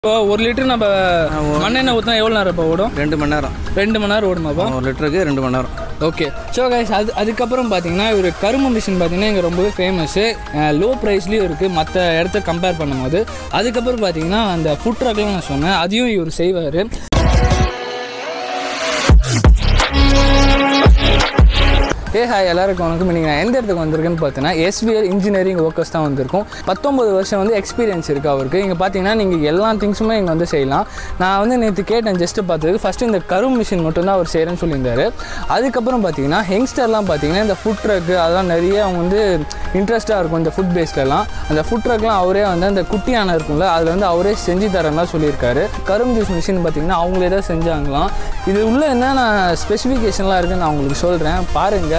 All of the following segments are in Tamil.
இப்போ ஒரு லிட்டர் நம்ம மண்ணெண்ணெய் ஊற்றினா எவ்வளோ நேரம் இப்போ ஓடும் ரெண்டு மணி நேரம் ரெண்டு மணி நேரம் ஓடுமாப்பா ஒரு லிட்டருக்கு ரெண்டு மணி நேரம் ஓகே ஸோ கைஸ் அது அதுக்கப்புறம் பார்த்தீங்கன்னா இவர் கரும்பு மிஷின் பார்த்தீங்கன்னா இங்கே ரொம்பவே ஃபேமஸ்ஸு லோ ப்ரைஸ்லேயும் இருக்குது மற்ற இடத்த கம்பேர் பண்ணும்போது அதுக்கப்புறம் பார்த்தீங்கன்னா அந்த ஃபுட் ட்ரக்லாம் நான் சொன்னேன் அதையும் இவர் செய்வார் ஏ ஹாய் எல்லாருக்கும் வணக்கம் இன்றைக்கி நான் எந்த இடத்துக்கு வந்திருக்கேன்னு பார்த்தீங்கன்னா எஸ்பிஎல் இன்ஜினியரிங் ஒர்க்கர்ஸ் தான் வந்திருக்கும் பத்தொம்பது வருஷம் வந்து எக்ஸ்பீரியன்ஸ் இருக்குது அவருக்கு இங்கே பார்த்தீங்கன்னா நீங்கள் எல்லா திங்ஸுமே இங்கே வந்து செய்யலாம் நான் வந்து நேற்று கேட்டேன் ஜஸ்ட்டு பார்த்ததுக்கு ஃபஸ்ட்டு இந்த கரும் மிஷின் மட்டும்தான் அவர் செய்கிறேன்னு சொல்லியிருந்தாரு அதுக்கப்புறம் பார்த்தீங்கன்னா யங்ஸ்டர்லாம் பார்த்தீங்கன்னா இந்த ஃபுட் ட்ரக்கு அதெல்லாம் நிறைய அவங்க வந்து இன்ட்ரெஸ்ட்டாக இருக்கும் இந்த ஃபுட் பேஸ்லலாம் அந்த ஃபுட் ட்ரக்லாம் அவரே வந்து அந்த குட்டி யானை இருக்கும்ல அதில் வந்து அவரே செஞ்சு தரேன்னா சொல்லியிருக்காரு கரும் ஜூஸ் மிஷின் பார்த்தீங்கன்னா அவங்களே தான் செஞ்சாங்களாம் இது உள்ள என்னென்ன ஸ்பெசிஃபிகேஷன்லாம் இருக்குன்னு நான் உங்களுக்கு சொல்கிறேன் பாருங்கள்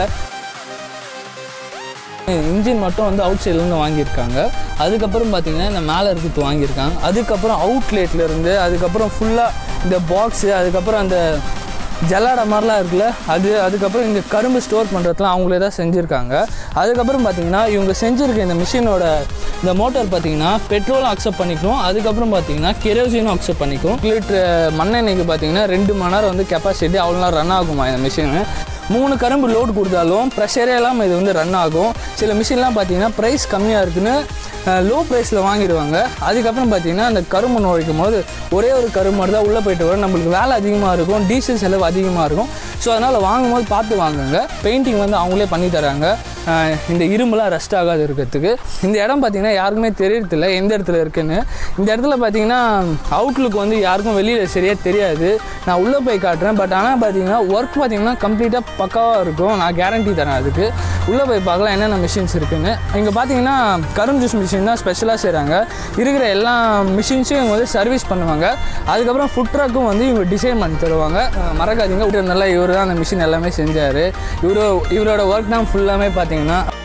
இன்ஜின் மட்டும் வந்து அவுட் சைட்லேருந்து வாங்கியிருக்காங்க அதுக்கப்புறம் பார்த்தீங்கன்னா இந்த மேலே இருக்கிறது வாங்கியிருக்காங்க அதுக்கப்புறம் அவுட்லெட்ல இருந்து அதுக்கப்புறம் ஃபுல்லாக இந்த பாக்ஸு அதுக்கப்புறம் அந்த ஜல்லாடை மாதிரிலாம் இருக்குல்ல அது அதுக்கப்புறம் இங்கே கரும்பு ஸ்டோர் பண்ணுறதுலாம் அவங்களே தான் செஞ்சுருக்காங்க அதுக்கப்புறம் பார்த்தீங்கன்னா இவங்க செஞ்சுருக்க இந்த மிஷினோட இந்த மோட்டார் பார்த்தீங்கன்னா பெட்ரோலும் அக்செப்ட் பண்ணிக்கும் அதுக்கப்புறம் பார்த்தீங்கன்னா கெரோசினும் அக்செப்ட் பண்ணிக்கும் லிட்டர் மண்ணெண்ணெய்க்கு பார்த்தீங்கன்னா ரெண்டு மணி நேரம் வந்து கெப்பாசிட்டி அவ்வளோ நேரம் ரன் ஆகுமா இந்த மிஷினு மூணு கரும்பு லோடு கொடுத்தாலும் ப்ரெஷரே இல்லாமல் இது வந்து ரன் ஆகும் சில மிஷின்லாம் பார்த்தீங்கன்னா ப்ரைஸ் கம்மியாக இருக்குன்னு லோ ப்ரைஸில் வாங்கிடுவாங்க அதுக்கப்புறம் பார்த்தீங்கன்னா அந்த கரும்பு நுழைக்கும் போது ஒரே ஒரு கரும்பு தான் உள்ளே போயிட்டு வரும் நம்மளுக்கு வேலை அதிகமாக இருக்கும் டீசல் செலவு அதிகமாக இருக்கும் ஸோ அதனால் வாங்கும்போது பார்த்து வாங்குங்க பெயிண்டிங் வந்து அவங்களே பண்ணி தராங்க அஹ் இந்த இரும்புலாம் ரஸ்ட் ஆகாது இருக்கிறதுக்கு இந்த இடம் பார்த்தீங்கன்னா யாருக்குமே தெரியறதில்ல எந்த இடத்துல இருக்குன்னு இந்த இடத்துல பார்த்தீங்கன்னா அவுட்லுக் வந்து யாருக்கும் வெளியில் சரியாக தெரியாது நான் உள்ளே போய் காட்டுறேன் பட் ஆனால் பார்த்தீங்கன்னா ஒர்க் பார்த்தீங்கன்னா கம்ப்ளீட்டாக பக்காவாக இருக்கும் நான் கேரண்டி தரேன் அதுக்கு உள்ளே போய் பார்க்கலாம் என்னென்ன மிஷின்ஸ் இருக்குன்னு இங்கே பார்த்தீங்கன்னா கரும் ஜூஸ் மிஷின் தான் ஸ்பெஷலாக செய்கிறாங்க இருக்கிற எல்லா மிஷின்ஸையும் இவங்க வந்து சர்வீஸ் பண்ணுவாங்க அதுக்கப்புறம் ஃபுட் ட்ரக்கும் வந்து இவங்க டிசைன் பண்ணி தருவாங்க அஹ் மறக்காதீங்க இவர் நல்லா இவர் தான் அந்த மிஷின் எல்லாமே செஞ்சார் இவரு இவரோட ஒர்க் தான் ஃபுல்லாமே பார்த்தீங்கன்னா